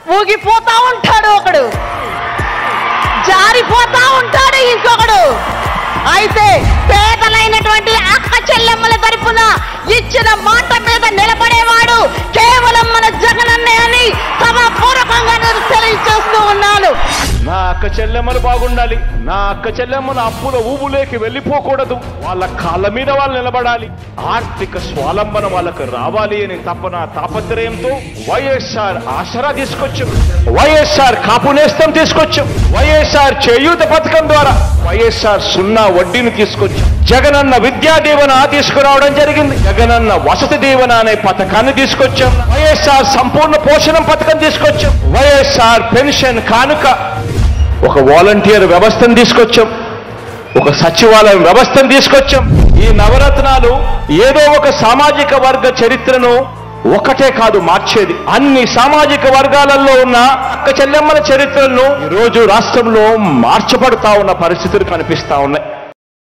ఊగిపోతా ఉంటాడు ఒకడు జారిపోతా ఉంటాడు ఇంకొకడు అయితే పేదలైనటువంటి అక్క చెల్లెమ్మల తరపున ఇచ్చిన మాట మీద నిలబడేవాడు కేవలం మన జగనన్నే అని సభాపూర్వకంగా నేను తెలియజేస్తూ ఉన్నాను నా అక్క చెల్లెమ్మలు బాగుండాలి నా అక్క చెల్లెమ్మల అప్పుల ఊబులేకి వెళ్ళిపోకూడదు వాళ్ళ కాళ్ళ మీద వాళ్ళు నిలబడాలి ఆర్థిక స్వాలంబన వాళ్ళకు రావాలి అని తపన తాపత్రయంతో వైఎస్ఆర్ ఆసరా తీసుకొచ్చాం వైఎస్ఆర్ కాపు నేస్తం తీసుకొచ్చాం వైఎస్ఆర్ చేయూత పథకం ద్వారా వైఎస్ఆర్ సున్నా వడ్డీని తీసుకొచ్చాం జగనన్న విద్యా దీవెన తీసుకురావడం జరిగింది జగనన్న వసతి దీవెన అనే పథకాన్ని తీసుకొచ్చాం వైఎస్ఆర్ సంపూర్ణ పోషణం పథకం తీసుకొచ్చాం వైఎస్ఆర్ పెన్షన్ కానుక ఒక వాలంటీర్ వ్యవస్థను తీసుకొచ్చాం ఒక సచివాలయం వ్యవస్థను తీసుకొచ్చాం ఈ నవరత్నాలు ఏదో ఒక సామాజిక వర్గ చరిత్రను ఒకటే కాదు మార్చేది అన్ని సామాజిక వర్గాలలో ఉన్న అక్క చెల్లెమ్మల చరిత్రలను ఈ రోజు రాష్ట్రంలో మార్చబడతా ఉన్న పరిస్థితులు కనిపిస్తా ఉన్నాయి